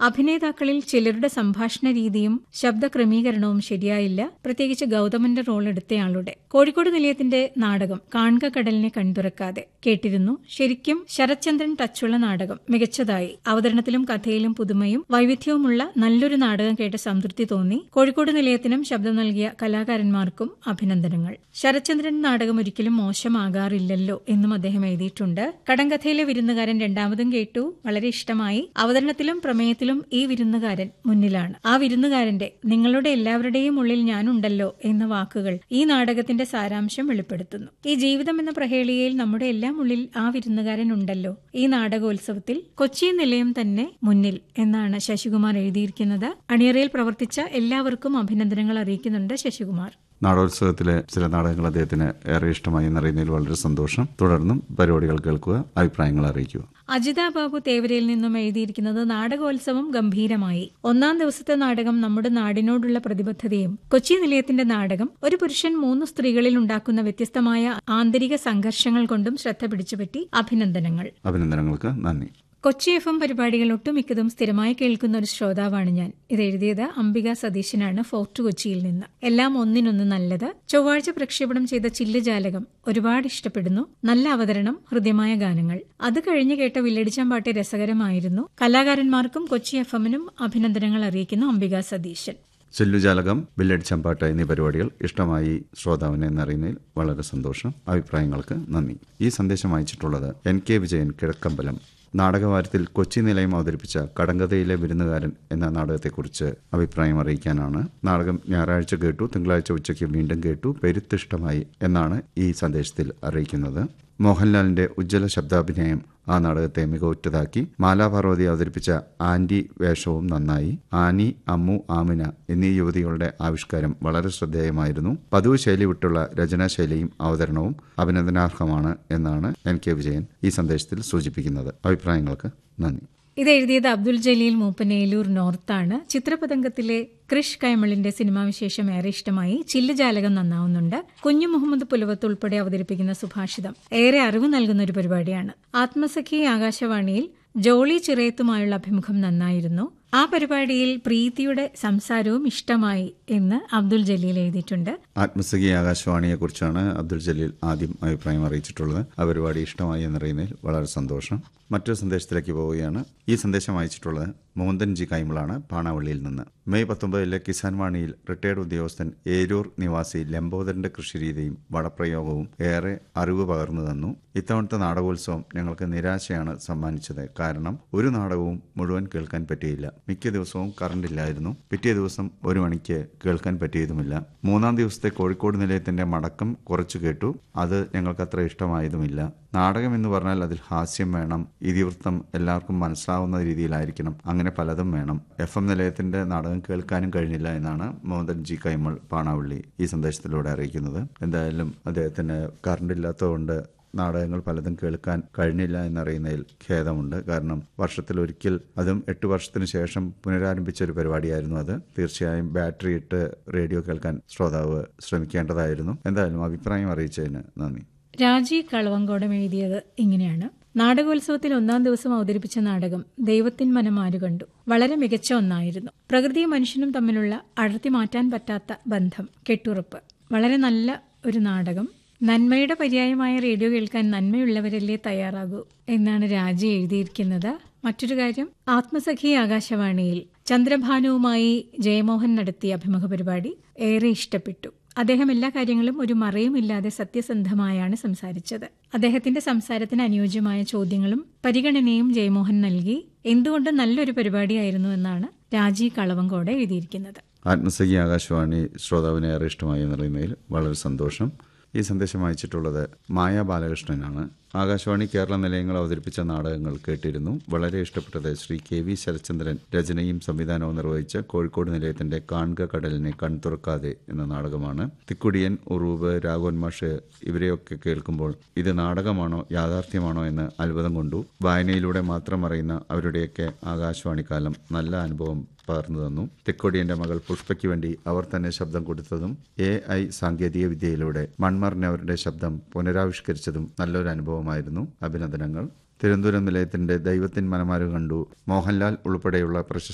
അഭിനേതാക്കളിൽ ചിലരുടെ സംഭാഷണ രീതിയും ശബ്ദ ക്രമീകരണവും ശരിയായില്ല പ്രത്യേകിച്ച് ഗൗതമന്റെ റോൾ എടുത്തയാളുടെ കോഴിക്കോട് നിലയത്തിന്റെ നാടകം കാൺക കടലിനെ കൺതുറക്കാതെ കേട്ടിരുന്നു ശരിക്കും ശരത്ചന്ദ്രൻ ടച്ചുള്ള നാടകം മികച്ചതായി അവതരണത്തിലും കഥയിലും പുതുമയും വൈവിധ്യവുമുള്ള നല്ലൊരു നാടകം കേട്ട് സംതൃപ്തി തോന്നി കോഴിക്കോട് നിലയത്തിനും ശബ്ദം നൽകിയ കലാകാരന്മാർക്കും അഭിനന്ദനങ്ങൾ ശരത്ചന്ദ്രൻ നാടകം ഒരിക്കലും മോശമാകാറില്ലല്ലോ എന്നും അദ്ദേഹം എഴുതിയിട്ടുണ്ട് കടങ്കഥയിലെ വിരുന്നുകാരൻ രണ്ടാമതും കേട്ടു വളരെ ഇഷ്ടമായി അവതരണത്തിലും പ്രമേയത്തിലും ഈ വിരുന്നുകാരൻ മുന്നിലാണ് ആ വിരുന്നുകാരന്റെ നിങ്ങളുടെ എല്ലാവരുടെയും ഉള്ളിൽ ഞാനുണ്ടല്ലോ എന്ന വാക്കുകൾ ഈ നാടകത്തിന്റെ സാരാംശം വെളിപ്പെടുത്തുന്നു ഈ ജീവിതം എന്ന പ്രഹേളികയിൽ നമ്മുടെ എല്ലാം ഉള്ളിൽ ആ വിരുന്നുകാരൻ ഉണ്ടല്ലോ ഈ നാടകോത്സവത്തിൽ കൊച്ചി നിലയം തന്നെ മുന്നിൽ എന്നാണ് ശശികുമാർ എഴുതിയിരിക്കുന്നത് അണിയറയിൽ പ്രവർത്തിച്ച എല്ലാവർക്കും അഭിനന്ദനങ്ങൾ അറിയിക്കുന്നുണ്ട് ശശികുമാർ നാടോത്സവത്തിലെ ചില നാടകങ്ങൾ അദ്ദേഹത്തിന് ഏറെ ഇഷ്ടമായി എന്നറിയുന്നതിൽ വളരെ സന്തോഷം തുടർന്നും പരിപാടികൾ കേൾക്കുക അഭിപ്രായങ്ങൾ അറിയിക്കുക അജിത ബാബു തേവരയിൽ നിന്നും എഴുതിയിരിക്കുന്നത് നാടകോത്സവം ഗംഭീരമായി ഒന്നാം ദിവസത്തെ നാടകം നമ്മുടെ നാടിനോടുള്ള പ്രതിബദ്ധതയും കൊച്ചി നിലയത്തിന്റെ നാടകം ഒരു പുരുഷൻ മൂന്ന് സ്ത്രീകളിൽ ഉണ്ടാക്കുന്ന വ്യത്യസ്തമായ ആന്തരിക സംഘർഷങ്ങൾ കൊണ്ടും ശ്രദ്ധ പിടിച്ചുപറ്റി അഭിനന്ദനങ്ങൾ അഭിനന്ദനങ്ങൾക്ക് നന്ദി കൊച്ചി എഫ് എം പരിപാടികൾ ഒട്ടുമിക്കതും സ്ഥിരമായി കേൾക്കുന്ന ഒരു ശ്രോതാവാണ് ഞാൻ ഇത് എഴുതിയത് അംബിക സതീശനാണ് ഫോർട്ട് കൊച്ചിയിൽ നിന്ന് എല്ലാം ഒന്നിനൊന്ന് നല്ലത് ചൊവ്വാഴ്ച പ്രക്ഷേപണം ചെയ്ത ചില്ലുജാലകം ഒരുപാട് ഇഷ്ടപ്പെടുന്നു നല്ല അവതരണം ഹൃദ്യമായ ഗാനങ്ങൾ അത് കഴിഞ്ഞ് കേട്ട വില്ലടിച്ചാമ്പാട്ട് രസകരമായിരുന്നു കലാകാരന്മാർക്കും കൊച്ചി എഫ് എമ്മിനും അഭിനന്ദനങ്ങൾ അറിയിക്കുന്നു അംബിക സതീശൻ ചെല്ലുജാലകം ബില്ലടിച്ചമ്പാട്ട് എന്നീ പരിപാടികൾ ഇഷ്ടമായി ശ്രോതാവിനെ എന്നറിയുന്നതിൽ വളരെ സന്തോഷം അഭിപ്രായങ്ങൾക്ക് നന്ദി ഈ സന്ദേശം അയച്ചിട്ടുള്ളത് എൻ കെ വിജയൻ കിഴക്കമ്പലം നാടകവാരത്തിൽ കൊച്ചി നിലയം അവതരിപ്പിച്ച കടങ്കഥയിലെ വിരുന്നുകാരൻ എന്ന നാടകത്തെക്കുറിച്ച് അഭിപ്രായം അറിയിക്കാനാണ് നാടകം ഞായറാഴ്ച കേട്ടു തിങ്കളാഴ്ച ഉച്ചയ്ക്ക് വീണ്ടും കേട്ടു പെരുത്തിഷ്ടമായി എന്നാണ് ഈ സന്ദേശത്തിൽ അറിയിക്കുന്നത് മോഹൻലാലിന്റെ ഉജ്ജ്വല ശബ്ദാഭിനയം ആ നാടകത്തെ മികവുറ്റതാക്കി മാലാപാർവതി അവതരിപ്പിച്ച ആന്റി വേഷവും നന്നായി ആനി അമ്മു ആമിന എന്നീ യുവതികളുടെ ആവിഷ്കാരം വളരെ ശ്രദ്ധേയമായിരുന്നു പതിവ് ശൈലി വിട്ടുള്ള രചനാശൈലിയും അവതരണവും അഭിനന്ദനാർഹമാണ് എന്നാണ് എൻ കെ വിജയൻ ഈ സന്ദേശത്തിൽ സൂചിപ്പിക്കുന്നത് അഭിപ്രായങ്ങൾക്ക് നന്ദി ഇത് എഴുതിയത് അബ്ദുൽ ജലീൽ മൂപ്പനേലൂർ നോർത്താണ് ചിത്രപതംഗത്തിലെ ക്രിഷ് കൈമളിന്റെ സിനിമാ വിശേഷം ഏറെ ഇഷ്ടമായി ചില്ലുജാലകം നന്നാവുന്നുണ്ട് കുഞ്ഞു മുഹമ്മദ് പുലവത്ത് ഉൾപ്പെടെ അവതരിപ്പിക്കുന്ന സുഭാഷിതം ഏറെ അറിവ് നൽകുന്ന ഒരു പരിപാടിയാണ് ആത്മസഖി ആകാശവാണിയിൽ ജോളി ചിറയത്തുമായുള്ള അഭിമുഖം നന്നായിരുന്നു ആ പരിപാടിയിൽ പ്രീതിയുടെ സംസാരവും ഇഷ്ടമായി എന്ന് അബ്ദുൽ ജലീൽ എഴുതിയിട്ടുണ്ട് ആത്മസഖി ആകാശവാണിയെക്കുറിച്ചാണ് അബ്ദുൽ ജലീൽ ആദ്യം അഭിപ്രായം അറിയിച്ചിട്ടുള്ളത് ആ പരിപാടി ഇഷ്ടമായി എന്നറിയുന്നതിൽ വളരെ സന്തോഷം മറ്റൊരു സന്ദേശത്തിലേക്ക് പോവുകയാണ് ഈ സന്ദേശം അയച്ചിട്ടുള്ളത് മോന്തൻ ജി കൈമളാണ് പാണാവള്ളിയിൽ നിന്ന് മെയ് പത്തൊമ്പതിലെ കിസാൻ വാണിയിൽ റിട്ടയർഡ് ഉദ്യോഗസ്ഥൻ ഏരൂർ നിവാസി ലംബോദരന്റെ കൃഷിരീതിയും വടപ്രയോഗവും ഏറെ അറിവ് പകർന്നു തന്നു ഇത്തവണത്തെ നാടകോത്സവം ഞങ്ങൾക്ക് നിരാശയാണ് സമ്മാനിച്ചത് കാരണം ഒരു നാടകവും മുഴുവൻ കേൾക്കാൻ പറ്റിയില്ല മിക്ക ദിവസവും കറണ്ട് ഇല്ലായിരുന്നു പിറ്റേ ദിവസം ഒരു മണിക്ക് കേൾക്കാൻ പറ്റിയതുമില്ല മൂന്നാം ദിവസത്തെ കോഴിക്കോട് നിലയത്തിന്റെ മടക്കം കുറച്ചു കേട്ടു അത് ഞങ്ങൾക്ക് അത്ര ഇഷ്ടമായതുമില്ല നാടകം എന്ന് പറഞ്ഞാൽ അതിൽ ഹാസ്യം വേണം ഇതിവൃത്തം എല്ലാവർക്കും മനസ്സിലാവുന്ന രീതിയിലായിരിക്കണം അങ്ങനെ പലതും വേണം എഫ് എം നിലയത്തിന്റെ നാടകം കേൾക്കാനും കഴിഞ്ഞില്ല എന്നാണ് മോഹൻ ജി കൈമൾ പാണാവള്ളി ഈ സന്ദേശത്തിലൂടെ അറിയിക്കുന്നത് എന്തായാലും അദ്ദേഹത്തിന് കറണ്ട് ഇല്ലാത്തതുകൊണ്ട് നാടകങ്ങൾ പലതും കേൾക്കാൻ കഴിഞ്ഞില്ല എന്നറിയുന്നതിൽ ഖേദമുണ്ട് കാരണം വർഷത്തിലൊരിക്കൽ അതും എട്ട് വർഷത്തിന് ശേഷം പുനരാരംഭിച്ച ഒരു പരിപാടിയായിരുന്നു അത് തീർച്ചയായും ബാറ്ററി ഇട്ട് റേഡിയോ കേൾക്കാൻ ശ്രോതാവ് ശ്രമിക്കേണ്ടതായിരുന്നു എന്തായാലും അഭിപ്രായം അറിയിച്ചതിന് നന്ദി രാജി കളവങ്കോടം എഴുതിയത് ഇങ്ങനെയാണ് നാടകോത്സവത്തിൽ ഒന്നാം ദിവസം അവതരിപ്പിച്ച നാടകം ദൈവത്തിൻ മനം ആരു കണ്ടു വളരെ മികച്ച ഒന്നായിരുന്നു പ്രകൃതിയും മനുഷ്യനും തമ്മിലുള്ള അടർത്തി മാറ്റാൻ പറ്റാത്ത ബന്ധം കെട്ടുറപ്പ് വളരെ നല്ല ഒരു നാടകം നന്മയുടെ പര്യായമായ റേഡിയോ കേൾക്കാൻ നന്മയുള്ളവരല്ലേ തയ്യാറാകൂ എന്നാണ് രാജി എഴുതിയിരിക്കുന്നത് മറ്റൊരു കാര്യം ആത്മസഖി ആകാശവാണിയിൽ ചന്ദ്രഭാനുവുമായി ജയമോഹൻ നടത്തിയ അഭിമുഖ പരിപാടി ഏറെ ഇഷ്ടപ്പെട്ടു അദ്ദേഹം എല്ലാ കാര്യങ്ങളും ഒരു മറയുമില്ലാതെ സത്യസന്ധമായാണ് സംസാരിച്ചത് അദ്ദേഹത്തിന്റെ സംസാരത്തിന് അനുയോജ്യമായ ചോദ്യങ്ങളും പരിഗണനയും ജയമോഹൻ നൽകി എന്തുകൊണ്ട് നല്ലൊരു പരിപാടിയായിരുന്നു എന്നാണ് രാജി കളവങ്കോട് എഴുതിയിരിക്കുന്നത് ആത്മസഖി ആകാശവാണി ശ്രോതാവിനെ ഏറെ ഇഷ്ടമായി എന്നറിയുന്നതിൽ വളരെ സന്തോഷം ഈ സന്ദേശം അയച്ചിട്ടുള്ളത് മായ ബാലകൃഷ്ണനാണ് ആകാശവാണി കേരള നിലയങ്ങൾ അവതരിപ്പിച്ച നാടകങ്ങൾ കേട്ടിരുന്നു വളരെ ഇഷ്ടപ്പെട്ടത് ശ്രീ കെ വി ശരചന്ദ്രൻ രചനയും സംവിധാനവും നിർവഹിച്ച കോഴിക്കോട് നിലയത്തിന്റെ കാൺക കടലിനെ കൺതുറക്കാതെ എന്ന നാടകമാണ് തിക്കുടിയൻ ഉറൂബ് രാഘവൻ മാഷ് ഇവരെയൊക്കെ കേൾക്കുമ്പോൾ ഇത് നാടകമാണോ യാഥാർത്ഥ്യമാണോ എന്ന് അത്ഭുതം കൊണ്ടു വായനയിലൂടെ മാത്രം അറിയുന്ന അവരുടെയൊക്കെ ആകാശവാണിക്കാലം നല്ല അനുഭവം പകർന്നു തന്നു തെക്കോടിയന്റെ മകൾ പുഷ്പയ്ക്ക് വേണ്ടി അവർ തന്നെ ശബ്ദം കൊടുത്തതും എ ഐ സാങ്കേതിക വിദ്യയിലൂടെ മൺമറിഞ്ഞവരുടെ ശബ്ദം പുനരാവിഷ്കരിച്ചതും നല്ലൊരു അനുഭവമായിരുന്നു അഭിനന്ദനങ്ങൾ തിരുവനന്തപുരം നിലയത്തിന്റെ ദൈവത്തിൻ മനമാര് കണ്ടു മോഹൻലാൽ ഉൾപ്പെടെയുള്ള പ്രശസ്ത